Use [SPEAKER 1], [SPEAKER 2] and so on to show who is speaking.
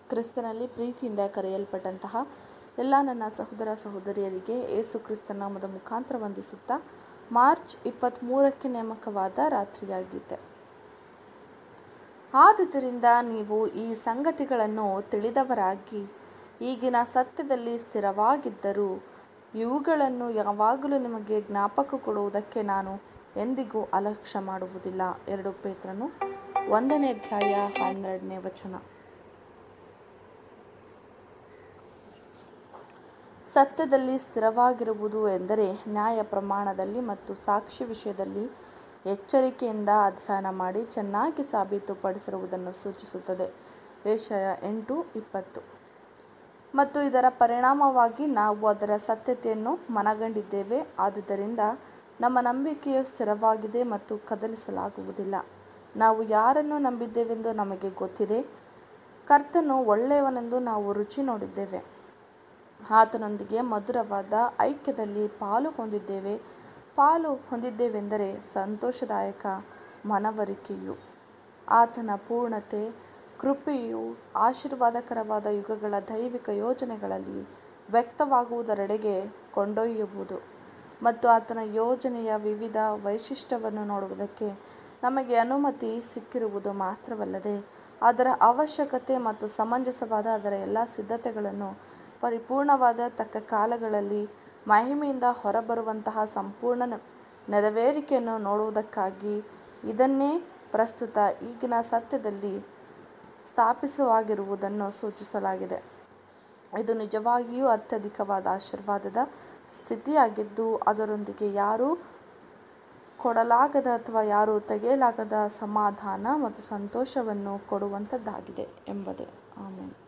[SPEAKER 1] ಕ್ರಿಸ್ತನಲ್ಲಿ ಪ್ರೀತಿಯಿಂದ ಕರೆಯಲ್ಪಟ್ಟಂತಹ ಎಲ್ಲ ನನ್ನ ಸಹೋದರ ಸಹೋದರಿಯರಿಗೆ ಯೇಸು ಕ್ರಿಸ್ತನ ನಾಮದ ಮುಖಾಂತರ ವಂದಿಸುತ್ತಾ ಮಾರ್ಚ್ ಇಪ್ಪತ್ತ್ಮೂರಕ್ಕೆ ನೇಮಕವಾದ ರಾತ್ರಿಯಾಗಿದೆ ಆದುದರಿಂದ ನೀವು ಈ ಸಂಗತಿಗಳನ್ನು ತಿಳಿದವರಾಗಿ ಈಗಿನ ಸತ್ಯದಲ್ಲಿ ಸ್ಥಿರವಾಗಿದ್ದರೂ ಇವುಗಳನ್ನು ಯಾವಾಗಲೂ ನಿಮಗೆ ಜ್ಞಾಪಕ ಕೊಡುವುದಕ್ಕೆ ನಾನು ಎಂದಿಗೂ ಅಲಕ್ಷ್ಯ ಮಾಡುವುದಿಲ್ಲ ಎರಡು ಪೇತ್ರನು ಒಂದನೇ ಅಧ್ಯಾಯ ಹನ್ನೆರಡನೇ ವಚನ ಸತ್ಯದಲ್ಲಿ ಸ್ಥಿರವಾಗಿರುವುದು ಎಂದರೆ ನ್ಯಾಯ ಪ್ರಮಾಣದಲ್ಲಿ ಮತ್ತು ಸಾಕ್ಷಿ ವಿಷಯದಲ್ಲಿ ಎಚ್ಚರಿಕೆಯಿಂದ ಅಧ್ಯಯನ ಮಾಡಿ ಚೆನ್ನಾಗಿ ಸಾಬೀತುಪಡಿಸಿರುವುದನ್ನು ಸೂಚಿಸುತ್ತದೆ ಏಷಯ ಎಂಟು ಇಪ್ಪತ್ತು ಮತ್ತು ಇದರ ಪರಿಣಾಮವಾಗಿ ನಾವು ಅದರ ಸತ್ಯತೆಯನ್ನು ಮನಗಂಡಿದ್ದೇವೆ ಆದುದರಿಂದ ನಮ್ಮ ನಂಬಿಕೆಯು ಸ್ಥಿರವಾಗಿದೆ ಮತ್ತು ಕದಲಿಸಲಾಗುವುದಿಲ್ಲ ನಾವು ಯಾರನ್ನು ನಂಬಿದ್ದೇವೆಂದು ನಮಗೆ ಗೊತ್ತಿದೆ ಕರ್ತನು ಒಳ್ಳೆಯವನೆಂದು ನಾವು ರುಚಿ ನೋಡಿದ್ದೇವೆ ಆತನೊಂದಿಗೆ ಮಧುರವಾದ ಐಕ್ಯದಲ್ಲಿ ಪಾಲು ಹೊಂದಿದ್ದೇವೆ ಪಾಲು ಹೊಂದಿದ್ದೇವೆಂದರೆ ಸಂತೋಷದಾಯಕ ಮನವರಿಕೆಯು ಆತನ ಪೂರ್ಣತೆ ಕೃಪೆಯು ಆಶೀರ್ವಾದಕರವಾದ ಯುಗಗಳ ದೈವಿಕ ಯೋಜನೆಗಳಲ್ಲಿ ವ್ಯಕ್ತವಾಗುವುದರೆಡೆಗೆ ಕೊಂಡೊಯ್ಯುವುದು ಮತ್ತು ಆತನ ಯೋಜನೆಯ ವಿವಿಧ ವೈಶಿಷ್ಟ್ಯವನ್ನು ನೋಡುವುದಕ್ಕೆ ನಮಗೆ ಅನುಮತಿ ಸಿಕ್ಕಿರುವುದು ಮಾತ್ರವಲ್ಲದೆ ಅದರ ಅವಶ್ಯಕತೆ ಮತ್ತು ಸಮಂಜಸವಾದ ಅದರ ಎಲ್ಲ ಸಿದ್ಧತೆಗಳನ್ನು ಪರಿಪೂರ್ಣವಾದ ತಕ್ಕ ಕಾಲಗಳಲ್ಲಿ ಮಹಿಮೆಯಿಂದ ಹೊರಬರುವಂತಹ ಸಂಪೂರ್ಣ ನೆರವೇರಿಕೆಯನ್ನು ನೋಡುವುದಕ್ಕಾಗಿ ಇದನ್ನೇ ಪ್ರಸ್ತುತ ಈಗಿನ ಸತ್ಯದಲ್ಲಿ ಸ್ಥಾಪಿತವಾಗಿರುವುದನ್ನು ಸೂಚಿಸಲಾಗಿದೆ ಇದು ನಿಜವಾಗಿಯೂ ಅತ್ಯಧಿಕವಾದ ಆಶೀರ್ವಾದದ ಸ್ಥಿತಿಯಾಗಿದ್ದು ಅದರೊಂದಿಗೆ ಯಾರೂ ಕೊಡಲಾಗದ ಅಥವಾ ಯಾರೂ ತೆಗೆಯಲಾಗದ ಸಮಾಧಾನ ಮತ್ತು ಸಂತೋಷವನ್ನು ಕೊಡುವಂಥದ್ದಾಗಿದೆ ಎಂಬುದೇ ಆಮೇಲೆ